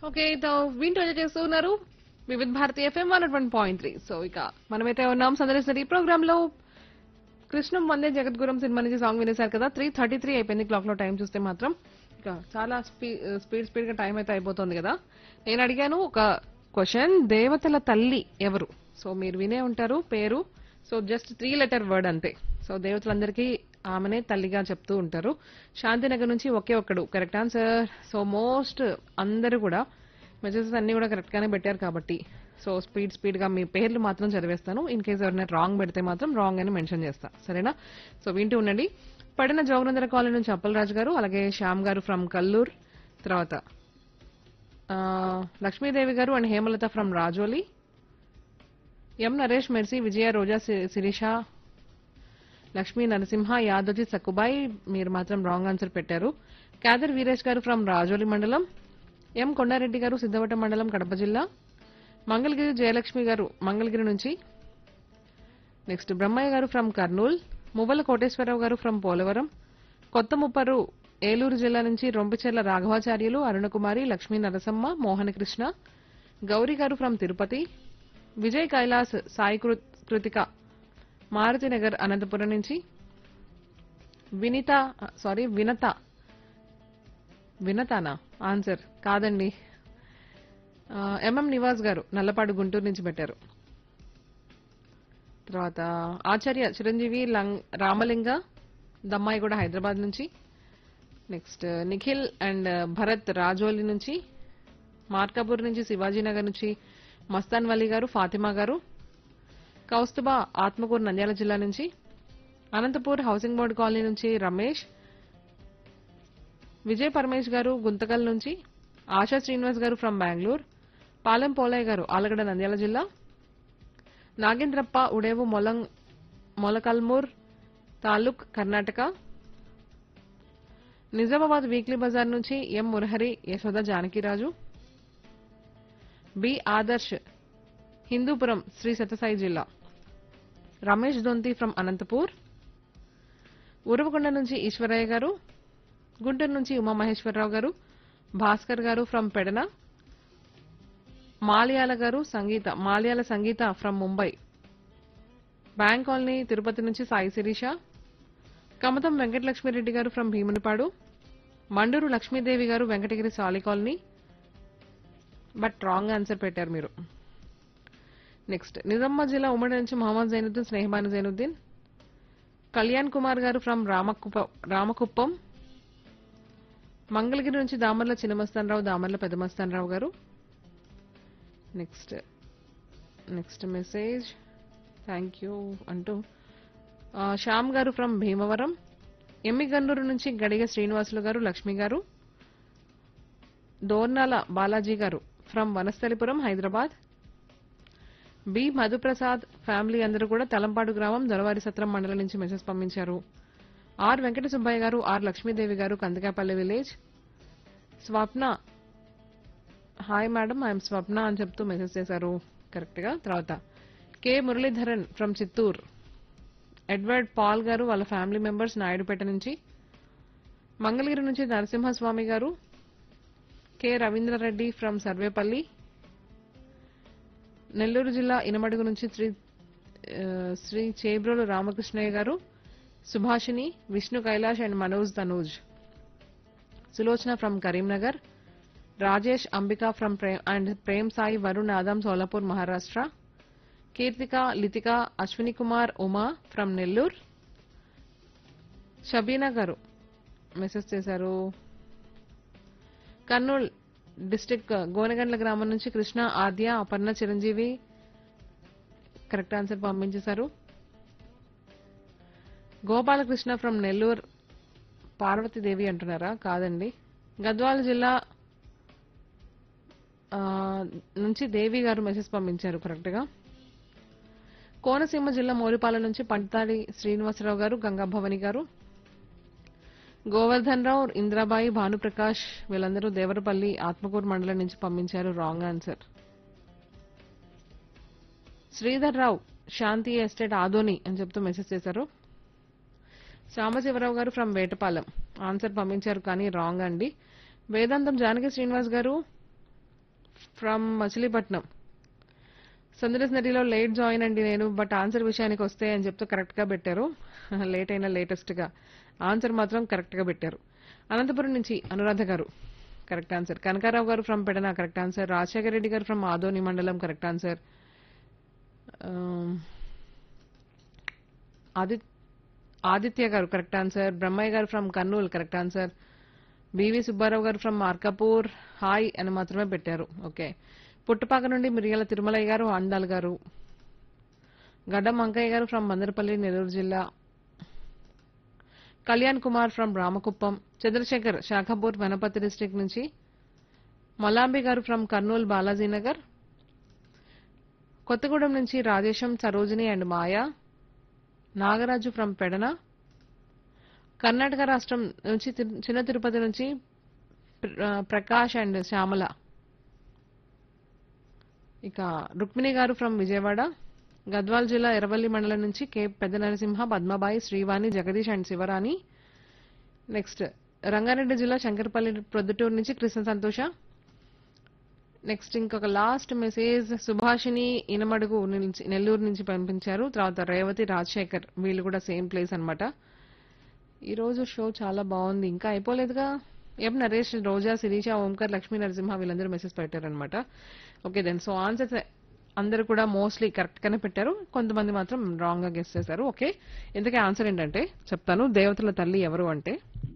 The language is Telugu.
ఓకే తో వింటూ ఎంజాయ్ చేస్తూ ఉన్నారు Vividh Bharati FM one one point three so ఇక మనమైతే ఉన్నాం సందర్శన ఈ ప్రోగ్రామ్ లో కృష్ణం వందే జగద్గురం సినిమా నుంచి సాంగ్ వినేశారు కదా త్రీ థర్టీ త్రీ అయిపోయింది క్లాక్ లో టైం చూస్తే మాత్రం ఇక చాలా స్పీడ్ స్పీడ్ గా టైం అయితే అయిపోతుంది కదా నేను అడిగాను ఒక క్వశ్చన్ దేవతల తల్లి ఎవరు సో మీరు వినే ఉంటారు పేరు so just three letter word అంతే సో దేవతలందరికీ ఆమెనే తల్లిగా చెప్తూ ఉంటారు శాంతినగర్ నుంచి ఒకే ఒక్కడు కరెక్ట్ ఆన్సర్ సో మోస్ట్ అందరూ కూడా మెసేజెస్ అన్ని కూడా కరెక్ట్ గానే పెట్టారు కాబట్టి సో స్పీడ్ స్పీడ్ గా మీ పేర్లు మాత్రం చదివేస్తాను ఇన్ కేసు ఎవరైనా రాంగ్ పెడితే మాత్రం రాంగ్ అని మెన్షన్ చేస్తా సరేనా సో వింటూ ఉండండి పడిన జోగనందర కాలనీ నుంచి అప్పలరాజు గారు అలాగే శ్యామ్ గారు ఫ్రమ్ కల్లూర్ తర్వాత ఆ, Lakshmidevi garu and Hemalatha from Rajoli M Naresh Mercy Vijaya Roja సి- శిరీష లక్ష్మీ నరసింహ యాదోజీ సక్కుబాయి మీరు మాత్రం రాంగ్ ఆన్సర్ పెట్టారు కాదర్ వీరేష్ గారు ఫ్రమ్ రాజోలి మండలం ఎం కొండారెడ్డి గారు సిద్ధవట మండలం కడప జిల్లా మంగళగిరి జయలక్ష్మి గారు మంగళగిరి నుంచి నెక్స్ట్ బ్రహ్మయ్య గారు ఫ్రమ్ కర్నూల్ మువ్వల కోటేశ్వరరావు గారు ఫ్రమ్ పోలవరం కొత్త ముప్పరు ఏలూరు జిల్లా నుంచి రొంపిచెర్ల రాఘవాచార్యులు అరుణకుమారి లక్ష్మీ నరసమ్మ మోహనకృష్ణ గౌరీ గారు ఫ్రమ్ తిరుపతి విజయ్ కైలాస్ సాయి కృ- కృతిక మారుతినగర్ అనంతపురం నుంచి వినిత సారీ వినత వినతానా ఆన్సర్ కాదండి ఆ, ఎంఎం నివాస్ గారు నల్లపాడు గుంటూరు నుంచి పెట్టారు తర్వాత ఆచార్య చిరంజీవి లంగ్ రామలింగ దమ్మాయి కూడా హైదరాబాద్ నుంచి నెక్స్ట్ నిఖిల్ అండ్ భరత్ రాజోలి నుంచి మార్కాపూర్ నుంచి శివాజీనగర్ నుంచి మస్తాన్ వలీ గారు ఫాతిమా గారు కౌస్తుబా ఆత్మకూరు నంద్యాల జిల్లా నుంచి అనంతపూర్ హౌసింగ్ బోర్డు కాలనీ నుంచి రమేష్ విజయ్ పరమేష్ గారు గుంతకల్ నుంచి ఆశా శ్రీనివాస్ గారు ఫ్రమ్ బెంగళూరు పాలెం పోలయ్య గారు ఆలగడ నంద్యాల జిల్లా నాగేంద్రప్ప ఉడేవు మొలం మొలకల్మూర్ తాలూక్ కర్ణాటక నిజామాబాద్ వీక్లీ బజార్ నుంచి M Murahari Yashoda Janakiraju B Adarsh Hindupur Sri Sathya Sai Ramesh Donthi from Anantapur Uravakonda నుంచి ఈశ్వరయ్య గారు గుంటూరు నుంచి ఉమామహేశ్వరరావు గారు భాస్కర్ గారు from Pedana Malyala garu Sangeetha Malyala Sangeetha from Mumbai bank colony Tirupati నుంచి సాయి శిరీష కమతం వెంకటలక్ష్మిరెడ్డి గారు ఫ్రమ్ భీమునిపాడు మండూరు లక్ష్మీదేవి గారు వెంకటగిరి సాలి కాలనీ బట్ రాంగ్ ఆన్సర్ పెట్టారు మీరు నెక్స్ట్ నిజామాబాద్ జిల్లా ఉమ్మడి నుంచి మహమ్మద్ జైనుద్దీన్ స్నేహబాను జైనుద్దీన్ కళ్యాణ్ కుమార్ గారు ఫ్రమ్ రామకుప్ప రామకుప్పం మంగళగిరి నుంచి Damarla Chinna Mastan Rao Damarla Peddamastanarao garu next next message thank you అంటూ ఆ, శ్యామ్ గారు ఫ్రమ్ భీమవరం ఎమ్మిగన్నూరు నుంచి గడిగ శ్రీనివాసులు గారు లక్ష్మి గారు Dornala Balaji garu from Vanasthalipuram Hyderabad B Madhuprasad family అందరూ కూడా తలంపాడు గ్రామం దొరవారి సత్రం మండలం నుంచి మెసేజ్ పంపించారు ఆర్ వెంకట సుబ్బయ్య గారు R Lakshmidevi garu Kandakapalli village Swapna hi madam I'm Swapna అని చెప్తూ మెసేజ్ చేశారు కరెక్ట్ గా తర్వాత K Muralidharan from Chittoor Edward Paul garu వాళ్ళ ఫ్యామిలీ మెంబర్స్ నాయుడుపేట నుంచి మంగళగిరి నుంచి నరసింహస్వామి గారు కె రవీంద్రారెడ్డి ఫ్రమ్ సర్వేపల్లి నెల్లూరు జిల్లా ఇనమడుగు నుంచి శ్రీ ఆ, Sri Chebrolu Ramakrishnaiah garu Subhashini Vishnu Kailash and Manoj Tanuj Sulochana from Karimnagar Rajesh Ambika from Prem and Prem Sai Varun Adam Solapur Maharashtra Keerthika Lithika Ashwini Kumar Uma from Nellore Shabeena garu message చేశారు కర్నూల్ డిస్టిక్ గోనగండ్ల గ్రామం నుంచి కృష్ణ ఆద్య అపర్ణ చిరంజీవి కరెక్ట్ ఆన్సర్ పంపించేశారు గోపాలకృష్ణ ఫ్రమ్ నెల్లూరు పార్వతీదేవి అంటున్నారా కాదండి గద్వాల జిల్లా ఆ, నుంచి దేవి గారు మెసేజ్ పంపించారు కరెక్ట్ గా కోనసీమ జిల్లా మోరిపాల నుంచి పంటాడి శ్రీనివాసరావు గారు గంగాభవని గారు గోవర్ధన్ రావు ఇంద్రాబాయి భానుప్రకాష్ వీళ్ళందరూ దేవరపల్లి ఆత్మకూరు మండలం నుంచి పంపించారు wrong answer Sridhar Rao Shanti estate Adoni అని చెప్తూ మెసేజ్ చేశారు సాంబశివరావు గారు ఫ్రమ్ వేటపాలెం ఆన్సర్ పంపించారు కానీ రాంగ్ అండి వేదాంతం జానకి శ్రీనివాస్ గారు ఫ్రమ్ మచిలీపట్నం సందర్శ నదిలో లేట్ జాయిన్ అండి నేను బట్ ఆన్సర్ విషయానికి వస్తే అని చెప్తూ కరెక్ట్ గా పెట్టారు లేట్ అయినా లేటెస్ట్ గా ఆన్సర్ మాత్రం కరెక్ట్ గా పెట్టారు అనంతపురం నుంచి అనురాధ గారు correct answer Kanakarao garu from Pedana correct answer Rajasekhara Reddy garu from Adoni మండలం కరెక్ట్ ఆన్సర్ ఆది ఆదిత్య గారు correct answer Brahmaiah garu from Kurnool correct answer BV Subbarao garu from Markapur hi అని మాత్రమే పెట్టారు ఓకే పుట్టపాక నుండి మిరియాల తిరుమలయ్య గారు అండాల్ గారు గడ్డం అంకయ్య గారు ఫ్రమ్ మందరపల్లి నెల్లూరు జిల్లా కళ్యాణ్ కుమార్ ఫ్రమ్ రామకుప్పం చంద్రశేఖర్ శాఖపూర్ వనపర్తి డిస్ట్రిక్ట్ నుంచి మలాంబి గారు ఫ్రమ్ కర్నూలు బాలాజీనగర్ కొత్తగూడెం నుంచి రాజేశం సరోజిని అండ్ మాయా నాగరాజు ఫ్రమ్ పెడన కర్ణాటక రాష్ట్రం నుంచి తిరు- చిన్న తిరుపతి నుంచి ప్ర- ప్రకాష్ అండ్ శ్యామల ఇక రుక్మిణి గారు ఫ్రమ్ విజయవాడ గద్వాల్ జిల్లా ఎర్రవల్లి మండలం నుంచి K Pedda Narasimha Padmabai Srivani Jagadish and Sivarani next Rangareddy జిల్లా శంకరపల్లి ప్రొద్దుటూరు నుంచి కృష్ణ సంతోష నెక్స్ట్ ఇంకొక లాస్ట్ మెసేజ్ సుభాషిని ఇనమడుగు నుంచి నెల్లూరు నుంచి పంపించారు తర్వాత రేవతి రాజశేఖర్ వీళ్ళు కూడా సేమ్ ప్లేస్ అన్నమాట ఈ రోజు షో చాలా బాగుంది ఇంకా అయిపోలేదుగా ఎం నరేష్ రోజా శిరీష ఓంకర్ లక్ష్మీ నరసింహ వీళ్ళందరూ మెసేజ్ పెట్టారనమాట ఓకే దెన్ సో ఆన్సర్స్ అందరూ కూడా మోస్ట్లీ కరెక్ట్ గానే పెట్టారు కొంతమంది మాత్రం రాంగ్ గా గెస్ చేశారు ఓకే ఇంతకీ ఆన్సర్ ఏంటంటే చెప్తాను దేవతల తల్లి ఎవరు అంటే